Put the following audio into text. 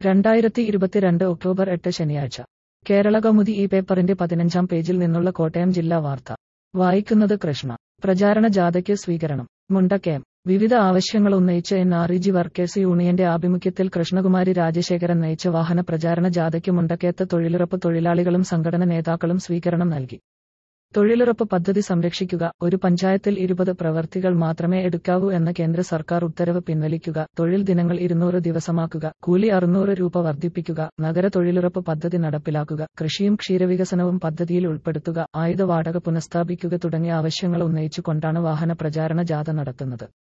രണ്ടായിരത്തി ഇരുപത്തിരണ്ട് ഒക്ടോബർ എട്ട് ശനിയാഴ്ച കേരള കൗമുദി ഈ പേപ്പറിന്റെ പതിനഞ്ചാം പേജിൽ നിന്നുള്ള കോട്ടയം ജില്ലാ വാർത്ത വായിക്കുന്നത് കൃഷ്ണ പ്രചാരണ ജാഥയ്ക്ക് സ്വീകരണം മുണ്ടക്കയം വിവിധ ആവശ്യങ്ങൾ ഉന്നയിച്ച് N R E G workers യൂണിയന്റെ ആഭിമുഖ്യത്തിൽ കൃഷ്ണകുമാരി രാജശേഖരൻ നയിച്ച വാഹന പ്രചാരണ ജാഥയ്ക്ക് മുണ്ടക്കയത്ത് തൊഴിലുറപ്പ് തൊഴിലാളികളും സംഘടന നേതാക്കളും സ്വീകരണം നൽകി തൊഴിലുറപ്പ് പദ്ധതി സംരക്ഷിക്കുക ഒരു പഞ്ചായത്തിൽ ഇരുപത് പ്രവർത്തികൾ മാത്രമേ എടുക്കാവൂ എന്ന കേന്ദ്ര സർക്കാർ ഉത്തരവ് പിൻവലിക്കുക തൊഴിൽ ദിനങ്ങൾ ഇരുന്നൂറ് ദിവസമാക്കുക കൂലി അറുന്നൂറ് രൂപ വർദ്ധിപ്പിക്കുക നഗര തൊഴിലുറപ്പ് പദ്ധതി നടപ്പിലാക്കുക കൃഷിയും ക്ഷീരവികസനവും പദ്ധതിയിൽ ഉൾപ്പെടുത്തുക ആയുധ വാടക പുനഃസ്ഥാപിക്കുക തുടങ്ങിയ ആവശ്യങ്ങൾ ഉന്നയിച്ചുകൊണ്ടാണ് വാഹന പ്രചാരണ ജാഥ നടത്തുന്നത്